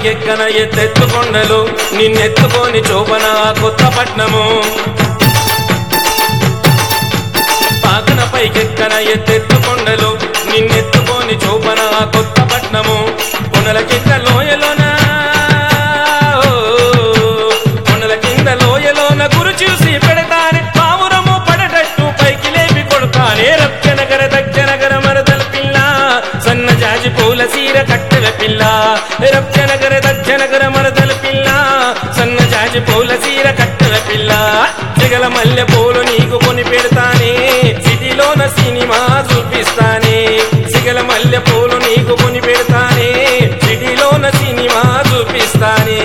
పైకెక్కన ఎత్తెత్తు కొండలు నిన్నెత్తుకొని చూపన కొత్త పట్నము పాకన పైకెక్కన ఎత్తెత్తు కొండలు నిన్నెత్తుకొని చూపన కొత్త పట్నము కొనల కింద లోయలోన ఓ, కొనల కింద లోయలోన గురు చూసి పెడతానే పావురము పడటట్టు పైకి లేపి కొడతానే రచ్చనగర దక్షనగర మరదల పిల్ల సన్న జాజి పూల సీర కట్టెల పిల్ల రచ్చనగర దక్షనగర మరదల పిల్ల సన్న జాజి పూల సీర కట్టెల పిల్ల జగల మల్లె పూలు నీకు కొని పెడతానే సిటీలోన సినిమా చూపిస్తానే సిగల మల్లె పూలు నీకు కొని పెడతానే సిటీలోన సినిమా చూపిస్తానే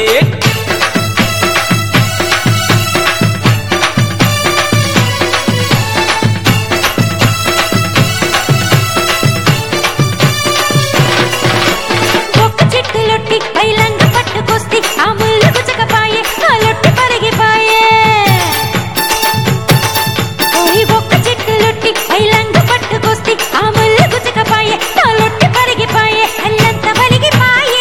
ఒక్క చెట్టు లొట్టి పైలంగ పట్టుకొస్తే ఆ ముళ్ళు గుచ్చకపాయే ఆ లొట్టి పరిగిపాయే ఓయ్ ఒక్క చెట్టు లొట్టి పైలంగ పట్టుకొస్తే ఆ ముళ్ళు గుచ్చకపాయే ఆ లొట్టి పరిగిపాయే అల్లంత వలిగిపాయే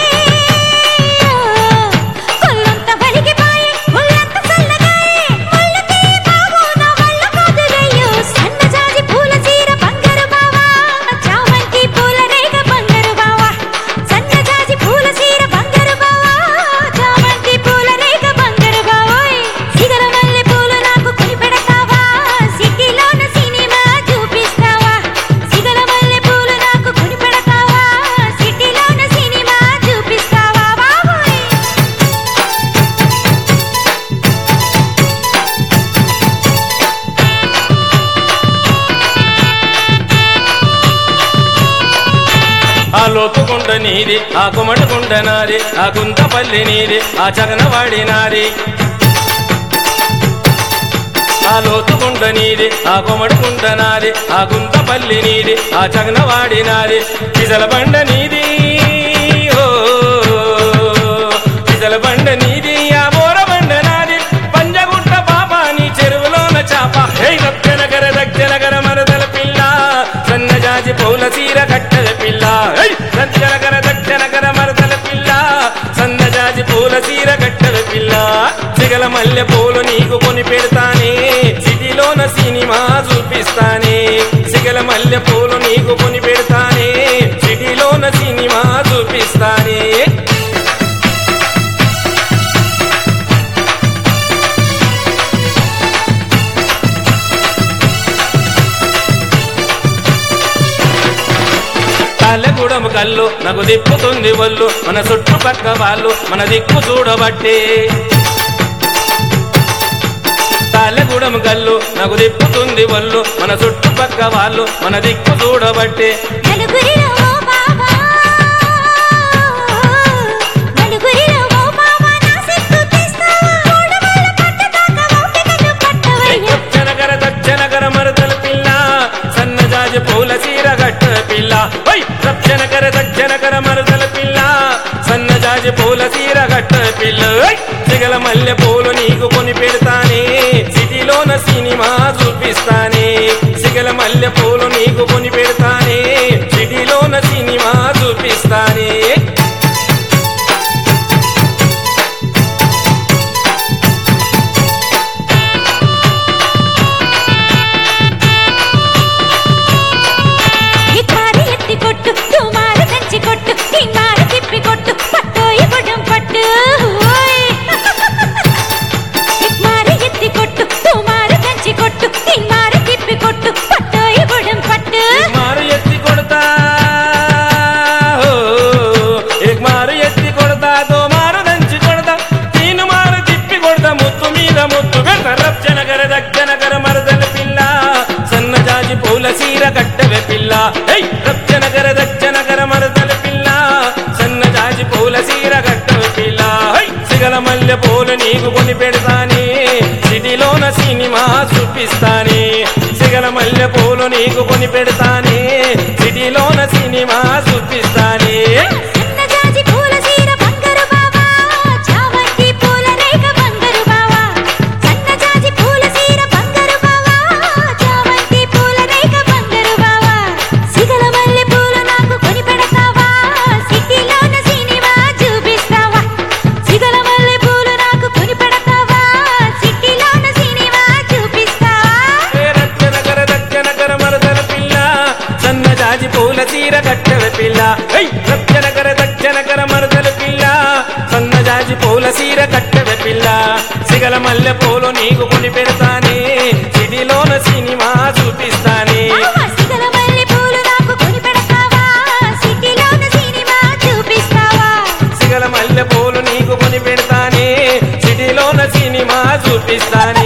ఒళ్ళంత వలిగిపాయే ఒళ్ళంత చల్లగాయే ముళ్ళకి బావు నా వల్ల కాదులయ్యో సన్న జాజి పూల చీర బంగారు బావా చామంతి పూల రేగ బంగారు బావా సన్న జాజి పూల చీర బంగారు బావా చామంతి పూల రేగ బంగారు బావోయ్ సిగర మల్లె పూలు నాకు కొని పెడతావా సిటీలోన సినిమా చూపిస్తావా సిగర మల్లె పూలు నాకు కొని పెడతావా సిటీలోన సినిమా చూపిస్తావా బావోయ్ ఆ లోతుకుండ నీది ఆ కుమటకుండ నాది ఆ గుంతపల్లి నీది ఆ చగనవాడి నాది ఆ లోతుకుండ నీది ఆ కుమటకుండ నాది ఆ గుంతపల్లి నీది ఆ చగనవాడి నాది పిజల బండ నీది ఓ పిజల బండ నీది ఆ బోర బండ నాది పంజగుట్ట బాబా నీ చెరువులోన చాప హే దక్షనగర దక్షనగర మరదల పిల్ల సన్నజాజి పౌల సీర కట్టెల పిల్ల హై! దక్షనగర దక్షనగర మరదల పిల్ల సన్నజాజి పూల సీర కట్టెల పిల్ల సిగల మల్లె పూలు నీకు కొని పెడతానే సిటీలోన సినిమా చూపిస్తానే సిగల మల్లె పూలు నీకు కొని పెడతానే సిటీలోన సినిమా చూపిస్తానే తాళ్ళగూడెం కళ్ళు నాకు దిప్పుతుంది ఒళ్ళు మన చుట్టుపక్క వాళ్ళు మన దిక్కు చూడబట్టే తాళ్ళగూడెం కళ్ళు నాకు దిప్పుతుంది ఒళ్ళు మన చుట్టుపక్క వాళ్ళు మన దిక్కు చూడబట్టే నలుగురిలో ఓ బావా నలుగురిలో ఓ బావా నా సిగ్గు తీస్తావా మూడవళ్ళ పట్టదాకా ఓపికను పట్టవయ్యా దక్షనగర దక్షనగర మరదల పిల్ల సన్నజాజ పూల సీర గట్ట పిల్ల ఓయ్ దక్షనగర దక్షనగర మరదల పిల్ల సన్నజాజ పూల సీర గట్ట పిల్ల ఓయ్ సిగల మల్లె పూలు నీకు కొని పెడతానే సిటీలోన సినిమా చూపిస్తానే సిగల మల్లె పూలు నీకు కొని పెడతానే సిటీలోన సినిమా చూపిస్తానే ఇక్మారి ఎత్తి కొట్టు తుమారు దంచి కొట్టు కింగారు తిప్పి కొట్టు పట్టోయి బుడం పట్టు ఓయ్. ఇక్మారి ఎత్తి కొట్టు తుమారు దంచి కొట్టు కింగారు తిప్పి కొట్టు పట్టోయి బుడం పట్టు మారు ఎత్తి కొడతా ఓ, ఏక్ మారు ఎత్తి కొడతా దో మారు దంచి కొడతా తీను మారు తిప్పి కొడతా ముత్తు మీద ముత్తు పెడతా రప్చనగర దక్షనగర మరదల పిల్ల సన్నజాజి పూల సీర కట్టెల పిల్ల ఏయ్ రప్చనగర దక్షనగర మరదల పిల్ల సన్నజాజి పూల సీర కట్టెల పిల్ల హై సిగల మల్లె పూలు నీకు కొని పెడతానే సిటీలోన సినిమా చూపిస్తానే సిగల మల్లె పూలు నీకు కొని పెడతానే సిటీలోన సినిమా చూపిస్తానే సన్నజాజి పూల సీర బంగారు బావా చామంతి పూల రేఖ బంగారు బావా సన్నజాజి పూల సీర బంగారు బావా చామంతి పూల రేఖ బంగారు బావా సిగల మల్లె పూలు నాకు కొని పెడతావా సిటీలోన సినిమా చూపిస్తావా పూలు నీకు కొని పెడతానే సిటీలోన సినిమా చూపిస్తానే మామ సిగల మల్లె పూలు నాకు కొని పెడతావా సిటీలోన సినిమా చూపిస్తావా సిగల మల్లె పూలు నీకు కొని పెడతానే సిటీలోన సినిమా చూపిస్తానే